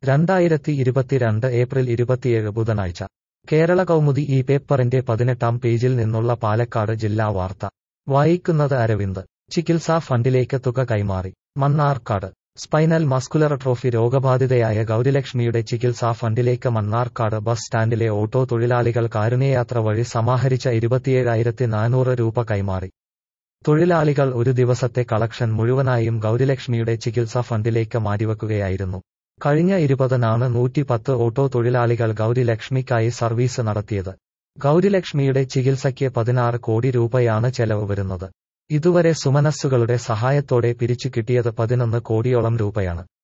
രണ്ടായിരത്തി ഇരുപത്തിരണ്ട് ഏപ്രിൽ ഇരുപത്തിയേഴ് ബുധനാഴ്ച കേരള കൗമുദി ഈ പേപ്പറിന്റെ പതിനെട്ടാം പേജിൽ നിന്നുള്ള പാലക്കാട് ജില്ലാ വാർത്ത വായിക്കുന്നത് അരവിന്ദ് ചികിത്സാ ഫണ്ടിലേക്ക് തുക കൈമാറി മണ്ണാർക്കാട് സ്പൈനൽ മസ്കുലർ ട്രോഫി രോഗബാധിതയായ ഗൗരിലക്ഷ്മിയുടെ ചികിത്സാ ഫണ്ടിലേക്ക് മണ്ണാർക്കാട് ബസ് സ്റ്റാൻഡിലെ ഓട്ടോ തൊഴിലാളികൾ കാരുണ്യയാത്ര വഴി സമാഹരിച്ച ഇരുപത്തിയേഴായിരത്തി നാനൂറ് രൂപ കൈമാറി തൊഴിലാളികൾ ഒരു ദിവസത്തെ കളക്ഷൻ മുഴുവനായും ഗൗരിലക്ഷ്മിയുടെ ചികിത്സാ ഫണ്ടിലേക്ക് മാറ്റിവെക്കുകയായിരുന്നു കഴിഞ്ഞ ഇരുപതിനാണ് നൂറ്റിപ്പത്ത് ഓട്ടോ തൊഴിലാളികൾ ഗൗരിലക്ഷ്മിക്കായി സർവീസ് നടത്തിയത് ഗൗരിലക്ഷ്മിയുടെ ചികിത്സയ്ക്ക് പതിനാറ് കോടി രൂപയാണ് ചെലവ് വരുന്നത് ഇതുവരെ സുമനസ്സുകളുടെ സഹായത്തോടെ പിരിച്ചു കിട്ടിയത് പതിനൊന്ന് കോടിയോളം രൂപയാണ്